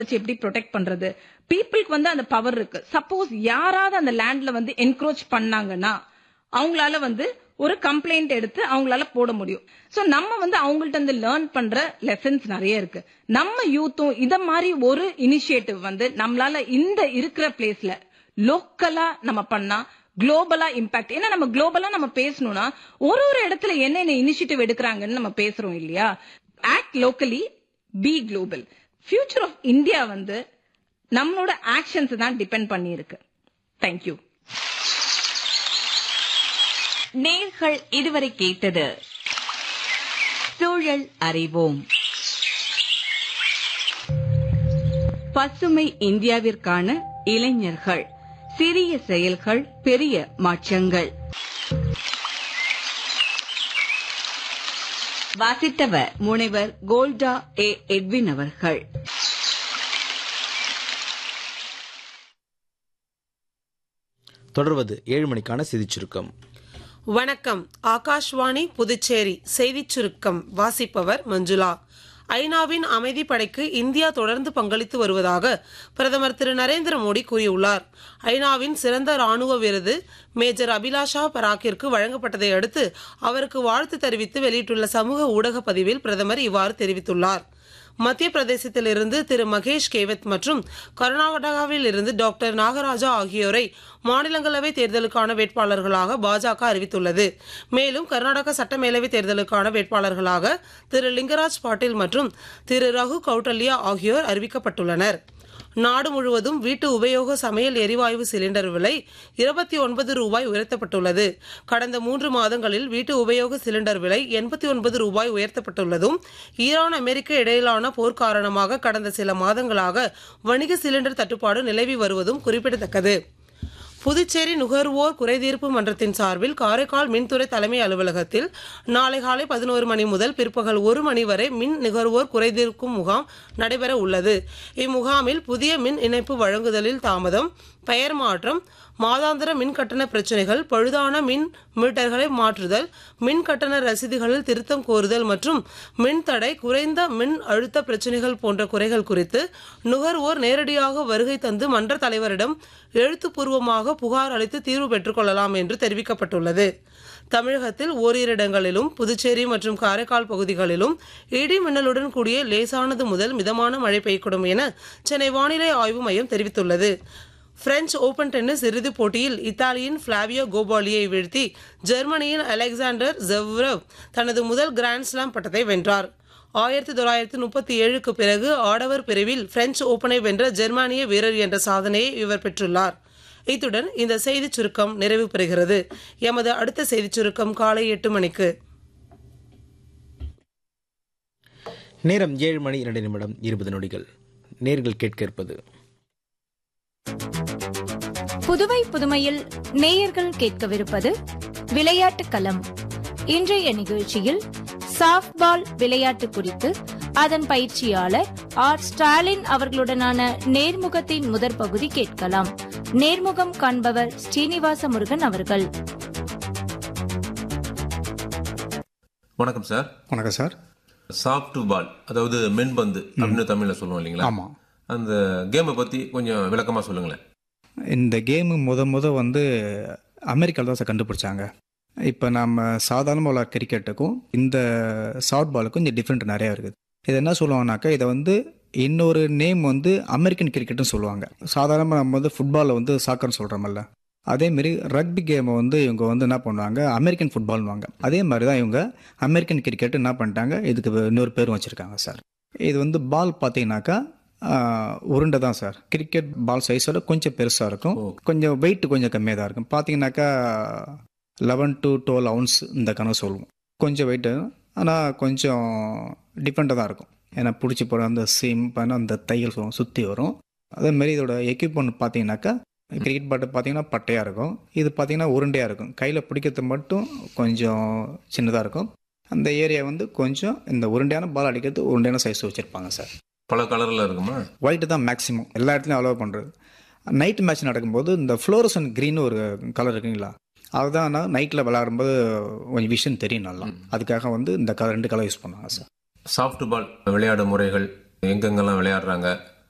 வச்சு எப்படி ப்ரொடெக்ட் பண்றது பீப்புளுக்கு வந்து அந்த பவர் இருக்கு சப்போஸ் யாராவது அந்த லேண்ட்ல வந்து என்க்ரோச் பண்ணாங்கன்னா அவங்களால வந்து ஒரு கம்ப்ளைண்ட் எடுத்து அவங்களால போட முடியும் சோ நம்ம வந்து அவங்கள்ட்ட இருந்து லேர்ன் பண்ற லெசன்ஸ் நிறைய இருக்கு நம்ம யூத்தும் இத மாதிரி ஒரு இனிஷியேட்டிவ் வந்து நம்மளால இந்த இருக்கிற பிளேஸ்ல லோக்கலா நம்ம பண்ணா குளோபலா இம்பாக்ட் ஏன்னா நம்ம குளோபலா நம்ம பேசணும்னா ஒரு ஒரு இடத்துல என்னென்ன இனிஷியேட்டிவ் எடுக்கிறாங்கன்னு நம்ம பேசுறோம் இல்லையா act locally be global future of India வந்து நம்மளோட ஆக்ஷன்ஸ் தான் டிபெண்ட் பண்ணி இருக்கு தேங்க்யூ நேர்கள் இதுவரை கேட்டது சூழல் அறிவோம் பசுமை இந்தியாவிற்கான இளைஞர்கள் சிறிய செயல்கள் பெரிய மாற்றங்கள் வாசித்தவர் முனைவர் கோல்டா ஏ எட்வின் அவர்கள் தொடர்வது ஏழு மணிக்கான செய்திச் சுருக்கம் வணக்கம் ஆகாஷ்வாணி புதுச்சேரி செய்திச் சுருக்கம் வாசிப்பவர் மஞ்சுளா ஐநாவின் அமைதி படைக்கு இந்தியா தொடர்ந்து பங்களித்து வருவதாக பிரதமர் திரு நரேந்திர மோடி கூறியுள்ளார் ஐநாவின் சிறந்த ராணுவ விருது மேஜர் அபிலாஷா பராக்கிற்கு வழங்கப்பட்டதை அடுத்து அவருக்கு வாழ்த்து தெரிவித்து வெளியிட்டுள்ள சமூக ஊடக பதிவில் பிரதமர் இவ்வாறு தெரிவித்துள்ளார் மத்திய பிரதேசத்திலிருந்து திரு மகேஷ் கேவத் மற்றும் கர்நாடகாவில் இருந்து டாக்டர் நாகராஜா ஆகியோரை மாநிலங்களவை தேர்தலுக்கான வேட்பாளர்களாக பாஜக அறிவித்துள்ளது மேலும் கர்நாடக சட்டமேலவை தேர்தலுக்கான வேட்பாளர்களாக திரு லிங்கராஜ் பாட்டீல் மற்றும் திரு ரகு கௌட்டல்யா ஆகியோர் அறிவிக்கப்பட்டுள்ளனர் நாடு முழுவதும் வீட்டு உபயோக சமையல் எரிவாயு சிலிண்டர் விலை இருபத்தி ஒன்பது ரூபாய் உயர்த்தப்பட்டுள்ளது கடந்த மூன்று மாதங்களில் வீட்டு உபயோக சிலிண்டர் விலை எண்பத்தி ஒன்பது ரூபாய் உயர்த்தப்பட்டுள்ளதும் ஈரான் அமெரிக்க இடையிலான போர் காரணமாக கடந்த சில மாதங்களாக வணிக சிலிண்டர் தட்டுப்பாடு நிலவி வருவதும் குறிப்பிடத்தக்கது புதுச்சேரி நுகர்வோர் குறைதீர்ப்பு மன்றத்தின் சார்பில் காரைக்கால் மின்துறை தலைமை அலுவலகத்தில் நாளை காலை பதினோரு மணி முதல் பிற்பகல் ஒரு மணி வரை மின் நுகர்வோர் குறைதீர்க்கும் முகாம் நடைபெற உள்ளது இம்முகாமில் புதிய மின் இணைப்பு வழங்குதலில் தாமதம் பெயர் மாற்றம் மாதாந்திர மின் கட்டண பிரச்சினைகள் பழுதான மின் மீட்டர்களை மாற்றுதல் மின் கட்டண ரசீதுகளில் திருத்தம் கோருதல் மற்றும் மின் தடை குறைந்த மின் அழுத்த பிரச்சினைகள் போன்ற குறைகள் குறித்து நுகர்வோர் நேரடியாக வருகை தந்து மன்ற தலைவரிடம் எழுத்துப்பூர்வமாக புகார் அளித்து தீர்வு பெற்றுக்கொள்ளலாம் என்று தெரிவிக்கப்பட்டுள்ளது தமிழகத்தில் ஓரிரு இடங்களிலும் புதுச்சேரி மற்றும் காரைக்கால் பகுதிகளிலும் இடி மின்னலுடன் கூடிய லேசானது முதல் மிதமான மழை பெய்யக்கூடும் என சென்னை வானிலை ஆய்வு மையம் தெரிவித்துள்ளது பிரெஞ்சு ஓபன் டென்னிஸ் இறுதிப் போட்டியில் இத்தாலியின் பிளாவியோ கோபாலியை வீழ்த்தி ஜெர்மனியின் அலெக்சாண்டர் ஜெவ்ரவ் தனது முதல் கிராண்ட்ஸ்லாம் பட்டத்தை வென்றார் ஆயிரத்தி தொள்ளாயிரத்தி முப்பத்தி ஏழுக்கு பிறகு ஆடவர் பிரிவில் பிரெஞ்சு ஓபனை வென்ற ஜெர்மானிய வீரர் என்ற சாதனையை இவர் பெற்றுள்ளார் இத்துடன் இந்த செய்திச் சுருக்கம் நிறைவு பெறுகிறது எமது அடுத்த செய்திச் சுருக்கம் காலை எட்டு மணிக்கு நேரம் ஏழு மணி இரண்டு நிமிடம் இருபது நொடிகள் நேர்கள் கேட்க இருப்பது புதுவை புதுமையில் நேயர்கள் கேட்கவிருப்பது விளையாட்டு களம் இன்றைய நிகழ்ச்சியில் சாஃப்ட்பால் விளையாட்டு குறித்து அதன் பயிற்சியாளர் ஆர் ஸ்டாலின் அவர்களுடனான நேர்முகத்தின் முதற் பகுதி கேட்கலாம் நேர்முகம் காண்பவர் ஸ்ரீனிவாச முருகன் அவர்கள் வணக்கம் சார் வணக்கம் சார் சாஃப்ட் பால் அதாவது மென்பந்து அப்படின்னு தமிழ்ல சொல்லுவோம் இல்லைங்களா ஆமாம் அந்த கேமை பத்தி கொஞ்சம் விளக்கமா சொல்லுங்களேன் இந்த கேமு முத முத வந்து அமெரிக்காவில் தான் சார் கண்டுபிடிச்சாங்க இப்போ நம்ம சாதாரண விளையாட கிரிக்கெட்டுக்கும் இந்த சாஃப்ட் பாலுக்கும் இந்த டிஃப்ரெண்ட் நிறையா இருக்குது இது என்ன சொல்லுவாங்கனாக்கா இதை வந்து இன்னொரு நேம் வந்து அமெரிக்கன் கிரிக்கெட்னு சொல்லுவாங்க சாதாரணமாக நம்ம வந்து ஃபுட்பாலில் வந்து சாக்கர்னு சொல்கிறோமல்ல அதேமாரி ரக்பி கேமை வந்து இவங்க வந்து என்ன பண்ணுவாங்க அமெரிக்கன் ஃபுட்பால்னுவாங்க அதே மாதிரி தான் இவங்க அமெரிக்கன் கிரிக்கெட் என்ன பண்ணிட்டாங்க இதுக்கு இன்னொரு பேரும் வச்சுருக்காங்க சார் இது வந்து பால் பார்த்தீங்கன்னாக்கா ஆஹ், உருண்டை தான் சார் கிரிக்கெட் பால் சைஸோட கொஞ்சம் பெருசாக இருக்கும் கொஞ்சம் வெயிட் கொஞ்சம் கம்மியாக தான் இருக்கும் பார்த்தீங்கன்னாக்கா லெவன் டு டுவெல் அவுன்ஸ் இந்த கணக்கு சொல்லுவோம் கொஞ்சம் வெயிட்டு ஆனால் கொஞ்சம் டிஃப்ரெண்ட்டாக தான் இருக்கும் ஏன்னா பிடிச்சி போகிற அந்த சீம் பண்ண அந்த தையல் சொல்லுவோம் சுற்றி வரும் அதேமாரி இதோட எக்யூப்மெண்ட் பார்த்தீங்கன்னாக்கா கிரிக்கெட் பேட்டு பார்த்தீங்கன்னா பட்டையாக இருக்கும் இது பார்த்தீங்கன்னா உருண்டையாக இருக்கும் கையில் பிடிக்கிறது மட்டும் கொஞ்சம் சின்னதாக இருக்கும் அந்த ஏரியா வந்து கொஞ்சம் இந்த உருண்டையான பால் அடிக்கிறது உருண்டையான சைஸ் வச்சுருப்பாங்க சார் பல கலர்ல இருக்குமா ஒயிட்டு தான் மேக்ஸிமம் எல்லா இடத்துலையும் அலோவ் பண்ணுறது நைட் மேட்ச் நடக்கும்போது இந்த ஃப்ளோரசன் க்ரீன் ஒரு கலர் இருக்குங்களா அதுதான் நைட்டில் விளையாடும்போது கொஞ்சம் விஷயம் தெரியும் நல்லா அதுக்காக வந்து இந்த கலர் ரெண்டு கலர் யூஸ் பண்ணுவாங்க சார் சாஃப்ட் பால் விளையாடும் முறைகள் எங்கெங்கெல்லாம் விளையாடுறாங்க